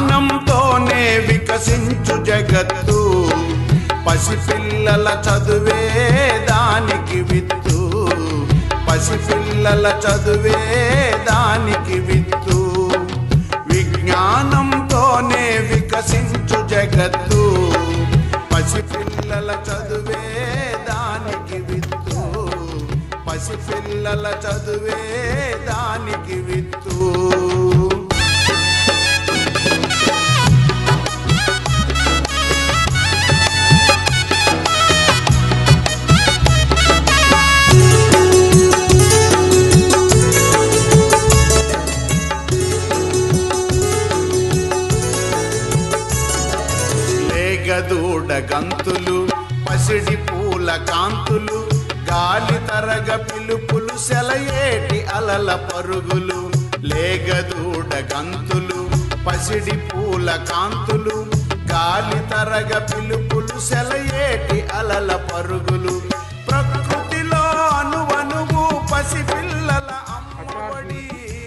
విజ్ఞానంతోనే వికసించు జగత్తు పసిపిల్లల చదువే దానికి విత్తు పసిపిల్లల చదువే దానికి విత్తు విజ్ఞానంతోనే వికసించు జగత్తు పసిపిల్లల చదువే దానికి విత్తు పసిపిల్లల చదువే దానికి విత్తు లేగదూడ గంతులు పసిడి పూల కాంతులు గాలి తరగ పిలుపులు సెలయేటి అలల పరుగులు లేగదూడ గంతులు పసిడి పూల కాంతులు గాలి తరగ పిలుపులు సెలయేటి అలల పరుగులు ప్రకృతిలో అనువనువు పసిపిల్లల అమ్మఒడి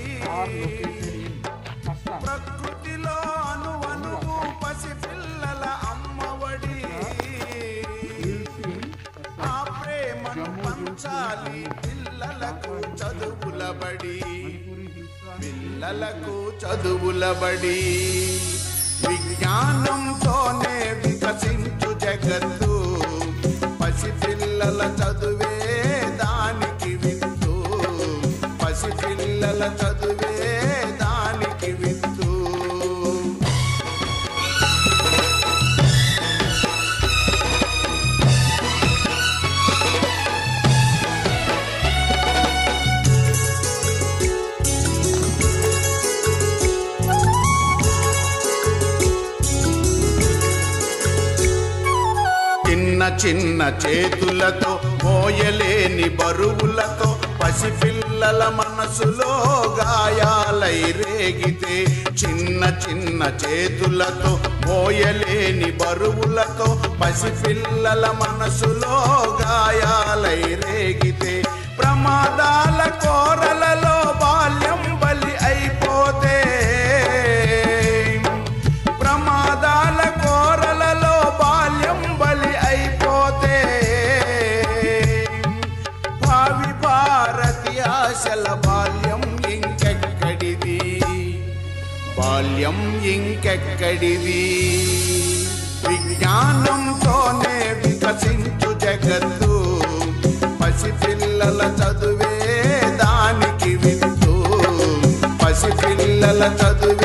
ప్రకృతిలో అనువనువు పసిపిల్లల అమ్మఒడి ఆ ప్రేమను పంచాలి పిల్లలకు చదువుల బడి పిల్లలకు చదువుల బడి విజ్ఞానంతోనే వికసించు జగత్తు పసిపిల్లల చదువే దానికి విత్తు పసిపిల్లల చదువే దానికి విత్తు చిన్న చిన్న చేతులతో మోయలేని బరువులతో పసిపిల్లల మనసులో గాయాలై రేగితే చిన్న చిన్న చేతులతో మోయలేని బరువులతో పసిపిల్లల మనసులో గాయాలై రేగితే ప్రమాదాల కోరలలో బాల్యం బలి అయిపోతే ప్రమాదాల కోరలలో బాల్యం బలి అయిపోతే భావి భారతి ఆశల బాల్యం ఇంకెక్కడిది బాల్యం ఇంకెక్కడిది విజ్ఞానంతోనే వికసించు జగత్తు పసిపిల్లల చదువే దానికి విత్తు పసిపిల్లల చదువే